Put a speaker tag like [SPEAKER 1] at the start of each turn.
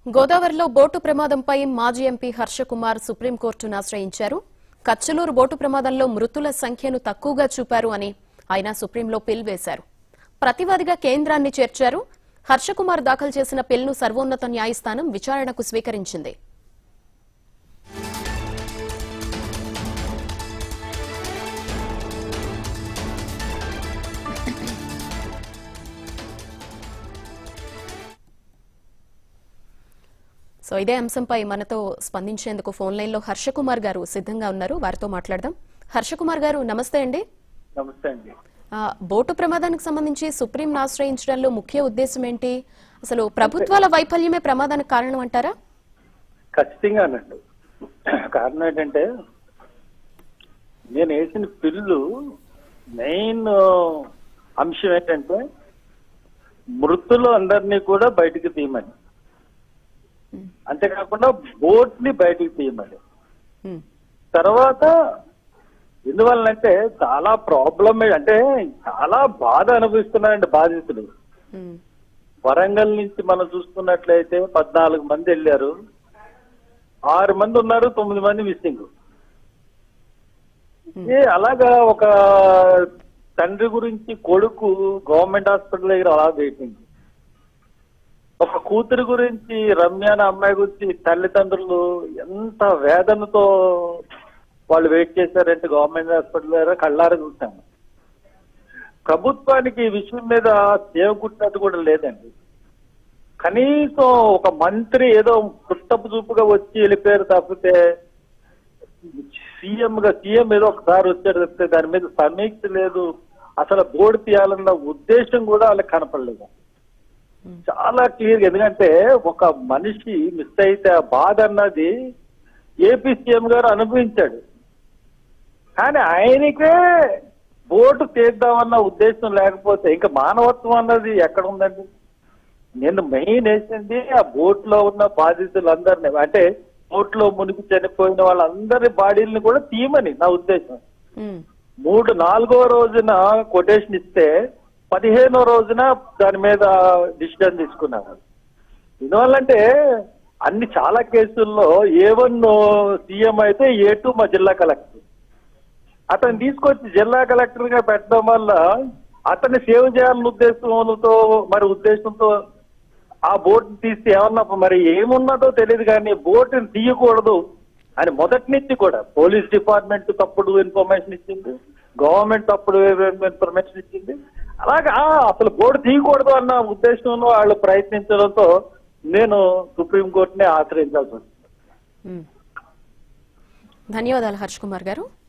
[SPEAKER 1] గోదావరిలో బోటు ప్రమాదంపై మాజీ ఎంపీ హర్షకుమార్ సుప్రీంకోర్టును ఆశ్రయించారు కచ్చలూరు బోటు ప్రమాదంలో మృతుల సంఖ్యను తక్కువగా చూపారు అని ఆయన సుప్రీంలో పిల్ వేశారు ప్రతివాదిగా కేంద్రాన్ని చేర్చారు హర్షకుమార్ దాఖలు చేసిన పిల్ను సర్వోన్నత న్యాయస్థానం విచారణకు స్వీకరించింది సో ఇదే అంశంపై మనతో స్పందించేందుకు ఫోన్ లైన్లో హర్షకుమార్ గారు సిద్ధంగా ఉన్నారు వారితో మాట్లాడదాం హర్షకుమార్ గారు నమస్తే అండి
[SPEAKER 2] నమస్తే అండి
[SPEAKER 1] ఆ, బోటు ప్రమాదానికి సంబంధించి సుప్రీంను ఆశ్రయించడంలో ముఖ్య ఉద్దేశం ఏంటి అసలు ప్రభుత్వాల వైఫల్యమే ప్రమాదానికి కారణం అంటారా
[SPEAKER 2] ఖచ్చితంగానండి కారణం ఏంటంటే నేను వేసిన పిల్లు మెయిన్ అంశం ఏంటంటే మృతులు అందరినీ కూడా బయటికి తీయమని అంతేకాకుండా బోట్ ని బయటికి తీయమని
[SPEAKER 1] ఉమ్,
[SPEAKER 2] తర్వాత ఎందువల్లంటే చాలా ప్రాబ్లం అంటే చాలా బాధ అనుభవిస్తున్నారండి బాధితులు
[SPEAKER 1] ఉమ్,
[SPEAKER 2] వరంగల్ నుంచి మనం చూసుకున్నట్లయితే పద్నాలుగు మంది వెళ్ళారు ఆరు మంది ఉన్నారు తొమ్మిది మంది మిస్సింగ్ ఏ అలాగా ఒక తండ్రి గురించి కొడుకు గవర్నమెంట్ హాస్పిటల్ దగ్గర అలా వెయిటింగ్ ఒక కూతురు గురించి రమ్య అనే అమ్మాయి గురించి తల్లిదండ్రులు ఎంత వేదనతో వాళ్ళు వెయిట్ చేశారంటే గవర్నమెంట్ హాస్పిటల్ దగ్గర కళ్ళారా చూసాము ప్రభుత్వానికి ఈ విషయం మీద చేకుట్టినట్టు కూడా లేదండి కనీసం ఒక మంత్రి ఏదో పుస్తపు చూపుగా వచ్చి వెళ్ళిపోయారు తప్పితే సీఎం గా సీఎం ఏదో ఒకసారి వచ్చారు తప్పితే దాని మీద సమీక్ష లేదు అసలు బోర్డు తీయాలన్న ఉద్దేశం కూడా వాళ్ళకి కనపడలేదు చాలా క్లియర్ ఎందుకంటే ఒక మనిషి మిస్ అయితే ఆ బాధ అన్నది ఏపీ సీఎం గారు అనుభవించాడు కానీ ఆయనకే బోటు తీద్దామన్న ఉద్దేశం లేకపోతే ఇంకా మానవత్వం అన్నది ఎక్కడ ఉందండి నేను మెయిన్ వేసింది ఆ బోట్ లో ఉన్న బాధితులందరినీ అంటే బోట్ లో మునిగి చనిపోయిన వాళ్ళందరి బాడీలను కూడా తీయమని నా ఉద్దేశం
[SPEAKER 1] ఉమ్,
[SPEAKER 2] మూడు నాలుగో రోజున కొటేషన్ ఇస్తే పదిహేనో రోజున దాని మీద డిసిజన్ తీసుకున్నారు ఎందువల్లంటే అన్ని చాలా కేసుల్లో ఏ వన్ సీఎం అయితే ఏ టూ మా జిల్లా కలెక్టర్ అతను తీసుకొచ్చి జిల్లా కలెక్టర్ గా పెట్టడం వల్ల అతన్ని సేవ్ చేయాలన్న ఉద్దేశంతో మరి ఉద్దేశంతో ఆ బోట్ తీస్తే ఏమన్నా మరి ఏమున్నదో తెలియదు కానీ బోటుని తీయకూడదు అని మొదటి నుంచి కూడా పోలీస్ డిపార్ట్మెంట్ తప్పుడు ఇన్ఫర్మేషన్ ఇచ్చింది గవర్నమెంట్ తప్పుడు ఇన్ఫర్మేషన్ ఇచ్చింది అలాగా అసలు బోర్డు తీయకూడదు అన్న ఉద్దేశంలో వాళ్ళు ప్రయత్నించడంతో నేను సుప్రీంకోర్టుని ఆశ్రయించాల్సి వచ్చింది
[SPEAKER 1] ఉమ్. ధన్యవాదాలు హర్షకుమార్ గారు